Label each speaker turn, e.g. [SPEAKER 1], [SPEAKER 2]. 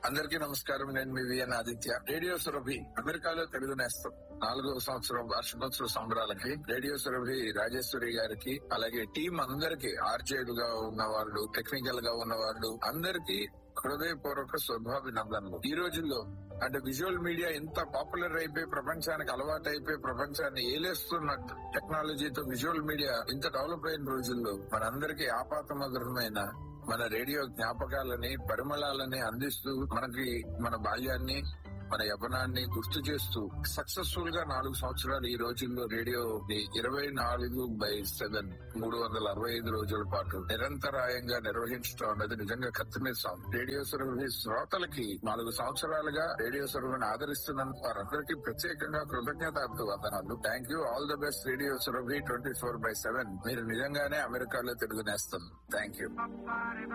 [SPEAKER 1] అందరికీ నమస్కారం నేను మీ విఎన్ ఆదిత్య రేడియో సురభి అమెరికాలో తెలుగు నేస్తం నాలుగో సంవత్సరం వార్షికోత్సవ సంబరాలకి రేడియో సురభి రాజేశ్వరి గారికి అలాగే టీం అందరికి ఆర్జేడుగా ఉన్న వాళ్ళు టెక్నికల్ గా ఉన్న వాళ్ళు అందరికీ హృదయపూర్వక శుభాభినందనలు ఈ రోజుల్లో అంటే విజువల్ మీడియా ఎంత పాపులర్ అయిపోయి ప్రపంచానికి అలవాటు అయిపోయి ప్రపంచాన్ని ఏలేస్తున్న టెక్నాలజీతో విజువల్ మీడియా ఇంత డెవలప్ అయిన రోజుల్లో మనందరికీ ఆపాతమధురమైన మన రేడియో జ్ఞాపకాలని పరిమళాలని అందిస్తూ మనకి మన బాల్యాన్ని మన యవ్వనాన్ని గుర్తు చేస్తూ సక్సెస్ఫుల్ గా నాలుగు సంవత్సరాలు ఈ రోజుల్లో రేడియో ఇరవై నాలుగు బై సెవెన్ మూడు వందల అరవై ఐదు రోజుల పాటు నిరంతరాయంగా నిర్వహించడం అన్నది నిజంగా కత్తిమీస్తాం రేడియో సర్వీ శ్రోతలకి నాలుగు సంవత్సరాలుగా రేడియో సర్వీని ఆదరిస్తున్నందుకు వారందరికీ ప్రత్యేకంగా కృతజ్ఞత వందనాలు thank you all the best radio Surabhi twenty four by seven మీరు నిజంగానే అమెరికాలో తెలుగు నేస్తుంది థ్యాంక్ యూ